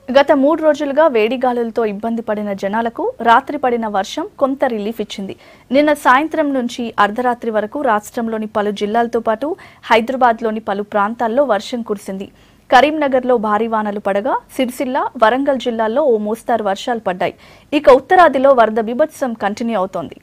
గత మూడు రోజులుగా వేడిగాలులతో ఇబ్బంది పడిన జనాలకు రాత్రి పడిన వర్షం కొంత రిలీఫ్ ఇచ్చింది నిన్న సాయంత్రం నుంచి అర్ధరాత్రి వరకు రాష్ట్రంలోని పలు జిల్లాలతో పాటు హైదరాబాద్లోని పలు ప్రాంతాల్లో వర్షం కురిసింది కరీంనగర్లో భారీ వానలు పడగా సిరిసిల్ల వరంగల్ జిల్లాల్లో ఓ మోస్తారు వర్షాలు పడ్డాయి ఇక ఉత్తరాదిలో వరద బీభత్సం కంటిన్యూ అవుతోంది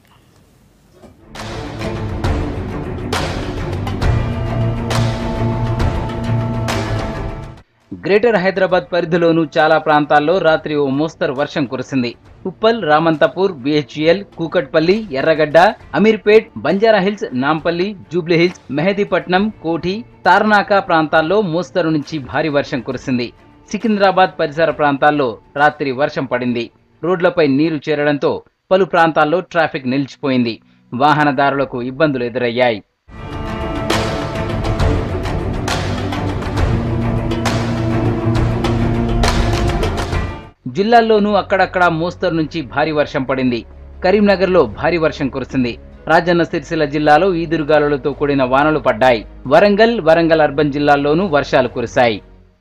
గ్రేటర్ హైదరాబాద్ పరిధిలోనూ చాలా ప్రాంతాల్లో రాత్రి ఓ మోస్తరు వర్షం కురిసింది ఉప్పల్ రామంతపూర్ బిహెచ్ఎల్ కూకట్పల్లి ఎర్రగడ్డ అమీర్పేట్ బంజారాహిల్స్ నాంపల్లి జూబ్లీహిల్స్ మెహదీపట్నం కోఠి తార్నాక ప్రాంతాల్లో మోస్తరు నుంచి భారీ వర్షం కురిసింది సికింద్రాబాద్ పరిసర ప్రాంతాల్లో రాత్రి వర్షం పడింది రోడ్లపై నీరు చేరడంతో పలు ప్రాంతాల్లో ట్రాఫిక్ నిలిచిపోయింది వాహనదారులకు ఇబ్బందులు ఎదురయ్యాయి జిల్లాల్లోనూ అక్కడక్కడ మోస్తరు నుంచి భారీ వర్షం పడింది కరీంనగర్లో భారీ వర్షం కురిసింది రాజన్న సిరిసిల్ల జిల్లాలో ఈదురుగాలులతో కూడిన వానలు పడ్డాయి వరంగల్ వరంగల్ అర్బన్ జిల్లాల్లోనూ వర్షాలు కురిశాయి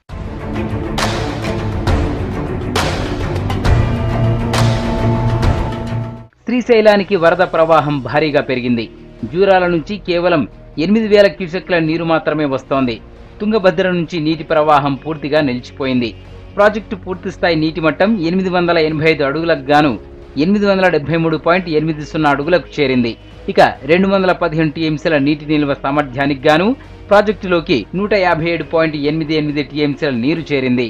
శ్రీశైలానికి వరద ప్రవాహం భారీగా పెరిగింది జూరాల నుంచి కేవలం ఎనిమిది వేల క్యూసెక్ల నీరు మాత్రమే వస్తోంది తుంగభద్ర నుంచి నీటి ప్రవాహం పూర్తిగా నిలిచిపోయింది ప్రాజెక్టు పూర్తిస్థాయి నీటి మట్టం ఎనిమిది వందల ఎనభై ఐదు అడుగులకు గాను ఎనిమిది వందల డెబ్బై మూడు పాయింట్ ఎనిమిది సున్నా అడుగులకు చేరింది ఇక రెండు వందల పదిహేను టీఎంసీల నీటి నిల్వ సామర్థ్యానికి గాను ప్రాజెక్టులోకి నూట యాభై ఏడు పాయింట్ ఎనిమిది ఎనిమిది టీఎంసీల నీరు చేరింది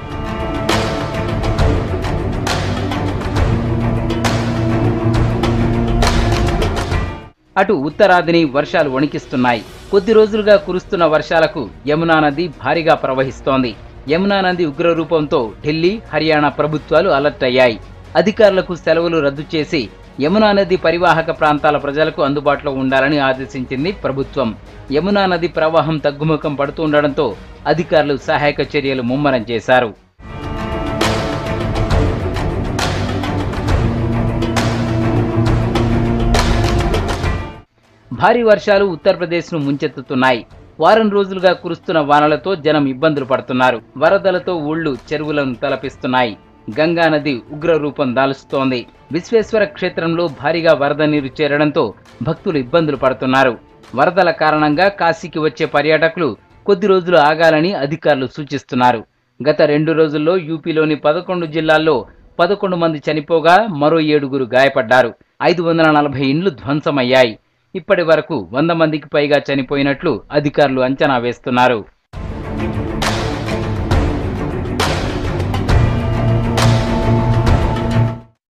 అటు ఉత్తరాదిని వర్షాలు వణికిస్తున్నాయి కొద్ది రోజులుగా కురుస్తున్న వర్షాలకు యమునా నది భారీగా ప్రవహిస్తోంది యమునా నది ఉగ్రరూపంతో ఢిల్లీ హర్యానా ప్రభుత్వాలు అలర్ట్ అయ్యాయి అధికారులకు సెలవులు రద్దు చేసి యమునా నది పరివాహక ప్రాంతాల ప్రజలకు అందుబాటులో ఉండాలని ఆదేశించింది ప్రభుత్వం యమునా నది ప్రవాహం తగ్గుముఖం పడుతుండటంతో అధికారులు సహాయక చర్యలు ముమ్మరం చేశారు భారీ వర్షాలు ఉత్తరప్రదేశ్ను ముంచెత్తుతున్నాయి వారం రోజులుగా కురుస్తున్న వానలతో జనం ఇబ్బందులు పడుతున్నారు వరదలతో ఊళ్లు చెరువులను తలపిస్తున్నాయి గంగా నది ఉగ్ర రూపం దాలుస్తోంది విశ్వేశ్వర క్షేత్రంలో భారీగా వరద నీరు చేరడంతో భక్తులు ఇబ్బందులు పడుతున్నారు వరదల కారణంగా కాశీకి వచ్చే పర్యాటకులు కొద్ది రోజులు ఆగాలని అధికారులు సూచిస్తున్నారు గత రెండు రోజుల్లో యూపీలోని పదకొండు జిల్లాల్లో పదకొండు మంది చనిపోగా మరో ఏడుగురు గాయపడ్డారు ఐదు వందల నలభై ఇండ్లు ధ్వంసమయ్యాయి ఇప్పటి వరకు వంద మందికి పైగా చనిపోయినట్లు అధికారులు అంచనా వేస్తున్నారు